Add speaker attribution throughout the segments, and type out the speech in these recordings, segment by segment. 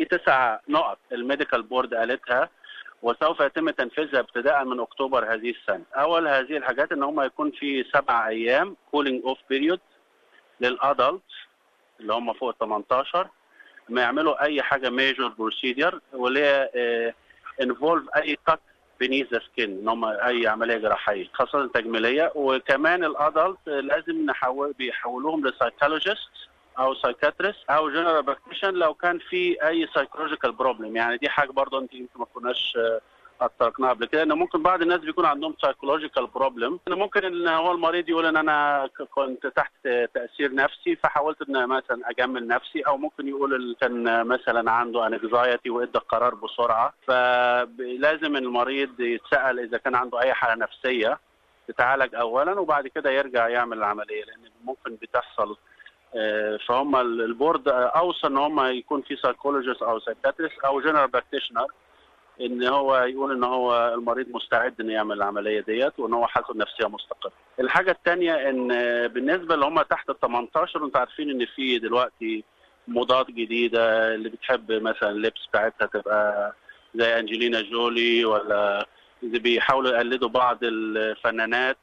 Speaker 1: تسع نقط الميديكال بورد قالتها وسوف يتم تنفيذها ابتداء من اكتوبر هذه السنه. اول هذه الحاجات ان هم يكون في سبع ايام كولينج اوف بيريود للادلت اللي هم فوق ال 18 ما يعملوا اي حاجه ميجور بروسيدر واللي هي انفولف اي كات بنيز ذا سكين ان هم اي عمليه جراحيه خاصه تجميليه وكمان الادلت لازم نحول بيحولوهم لسايكولوجيست او سايكاتريست او جنرال براكتيشن لو كان في اي سايكولوجيكال بروبلم يعني دي حاجه برضه انت يمكن ما كناش اطلقناها قبل كده ان ممكن بعض الناس بيكون عندهم سايكولوجيكال بروبلم ان ممكن ان هو المريض يقول ان انا كنت تحت تاثير نفسي فحاولت ان مثلا اجمل نفسي او ممكن يقول كان مثلا عنده انكزايتي وادى القرار بسرعه فلازم المريض يتسال اذا كان عنده اي حاله نفسيه تتعالج اولا وبعد كده يرجع يعمل العمليه لان ممكن بتحصل فهم البورد اوصى ان هم يكون في سايكولوجيست او سايكاتريست او جنرال براكتيشنر ان هو يقول ان هو المريض مستعد انه يعمل العمليه ديت وان هو حالته النفسيه مستقره. الحاجه الثانيه ان بالنسبه اللي هم تحت ال 18 انتوا عارفين ان في دلوقتي موضات جديده اللي بتحب مثلا اللبس بتاعتها تبقى زي انجلينا جولي ولا بيحاولوا يقلدوا بعض الفنانات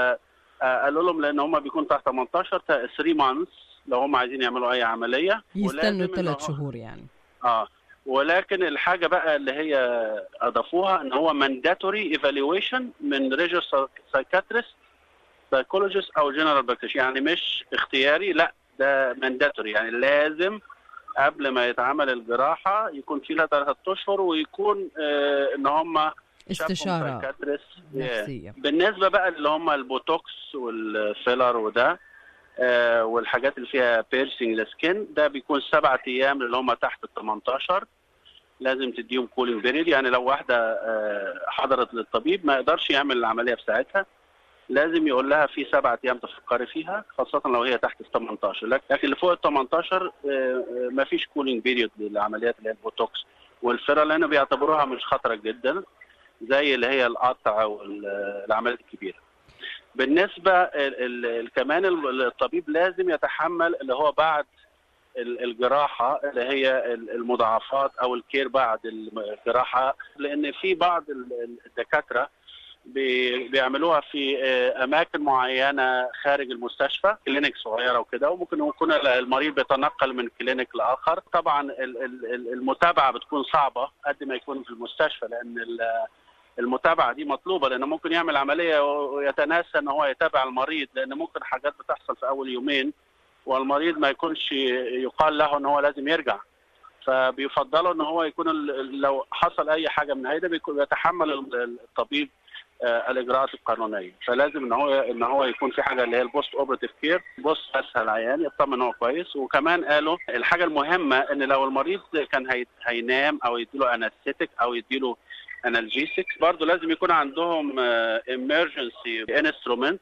Speaker 1: فقالوا لهم لان هم بيكونوا تحت 18 3 مانثs لو هم عايزين يعملوا اي عمليه
Speaker 2: يستنوا ثلاث شهور يعني
Speaker 1: اه ولكن الحاجه بقى اللي هي اضافوها ان هو mandatory evaluation من ريجر سايكاتريست سايكولوجيست او جنرال براكتيشن يعني مش اختياري لا ده mandatory يعني لازم قبل ما يتعمل الجراحه يكون في لها ثلاث اشهر ويكون آه ان هم
Speaker 2: استشاره نفسيه
Speaker 1: بالنسبه بقى اللي هم البوتوكس والفيلر وده آه والحاجات اللي فيها بيرسينج للسكين ده بيكون سبعة ايام اللي هم تحت ال 18 لازم تديهم كولينج بيريد يعني لو واحده آه حضرت للطبيب ما يقدرش يعمل العمليه في ساعتها لازم يقول لها في سبعة ايام تفكري فيها خاصه لو هي تحت ال 18 لكن اللي فوق ال 18 آه ما فيش كولينج بيريد للعمليات اللي هي البوتوكس والفيرا لانه بيعتبروها مش خطره جدا زي اللي هي القطع والعمليات الكبيره بالنسبه ال ال كمان الطبيب لازم يتحمل اللي هو بعد الجراحه اللي هي المضاعفات او الكير بعد الجراحه لان في بعض الدكاتره بيعملوها في اماكن معينه خارج المستشفى كلينيك صغيره وكده وممكن يكون المريض بيتنقل من كلينيك لاخر طبعا المتابعه بتكون صعبه قد ما يكون في المستشفى لان المتابعه دي مطلوبه لانه ممكن يعمل عمليه ويتناسى ان هو يتابع المريض لان ممكن حاجات بتحصل في اول يومين والمريض ما يكونش يقال له ان هو لازم يرجع فبيفضلوا ان هو يكون لو حصل اي حاجه من هيدا يتحمل الطبيب الاجراءات القانونيه فلازم ان هو ان هو يكون في حاجه اللي هي البوست اوبراتيف كير بص اسهل عيان يطمن ان هو كويس وكمان قالوا الحاجه المهمه ان لو المريض كان هينام او يديله انستيك او يديله انالجيسكس برضه لازم يكون عندهم emergency انسترومنت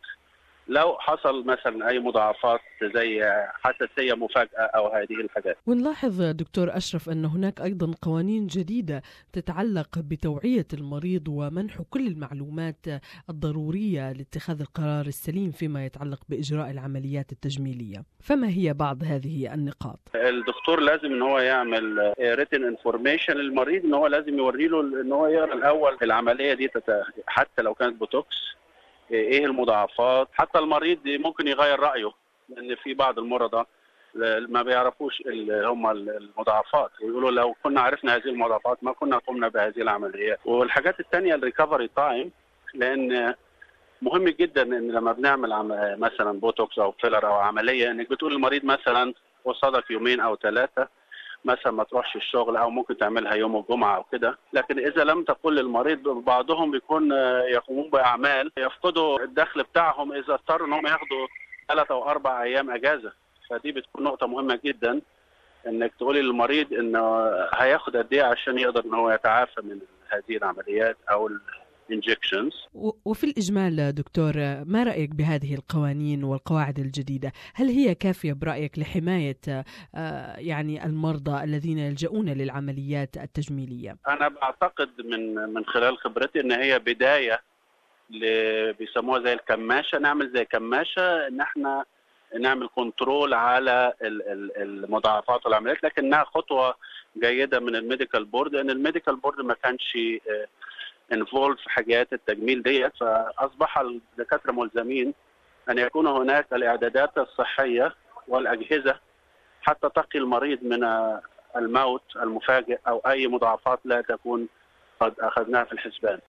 Speaker 1: لو حصل مثلا اي مضاعفات زي حساسيه مفاجاه او هذه الحاجات.
Speaker 2: ونلاحظ دكتور اشرف ان هناك ايضا قوانين جديده تتعلق بتوعيه المريض ومنحه كل المعلومات الضروريه لاتخاذ القرار السليم فيما يتعلق باجراء العمليات التجميليه، فما هي بعض هذه النقاط؟
Speaker 1: الدكتور لازم ان هو يعمل ريتن انفورميشن للمريض ان هو لازم يوري له ان هو يقرا الاول العمليه دي حتى لو كانت بوتوكس ايه المضاعفات حتى المريض ممكن يغير رايه لان في بعض المرضى ما بيعرفوش هم المضاعفات ويقولوا لو كنا عرفنا هذه المضاعفات ما كنا قمنا بهذه العمليات والحاجات الثانيه الريكفري تايم لان مهم جدا ان لما بنعمل مثلا بوتوكس او فيلر او عمليه انك بتقول للمريض مثلا قصادك يومين او ثلاثه مثلا ما تروحش الشغل او ممكن تعملها يوم الجمعه او كده لكن اذا لم تقل للمريض بعضهم بيكون يقومون باعمال يفقدوا الدخل بتاعهم اذا اضطروا ان هم ياخدوا ثلاث او اربع ايام اجازه فدي بتكون نقطه مهمه جدا انك تقولي للمريض انه هياخد قد ايه عشان يقدر ان هو يتعافى من هذه العمليات او انجكشنز
Speaker 2: وفي الإجمال دكتور ما رأيك بهذه القوانين والقواعد الجديدة هل هي كافية برأيك لحماية يعني المرضى الذين يلجؤون للعمليات التجميلية
Speaker 1: أنا بعتقد من من خلال خبرتي أن هي بداية بيسموها زي الكماشة نعمل زي كماشة أن احنا نعمل كنترول على المضاعفات والعمليات لكنها خطوه جيده من الميديكال بورد لان الميديكال بورد ما كانش انفولد في حاجات التجميل ديت فاصبح الدكاتره ملزمين ان يكون هناك الاعدادات الصحيه والاجهزه حتى تقي المريض من الموت المفاجئ او اي مضاعفات لا تكون قد اخذناها في الحسبان.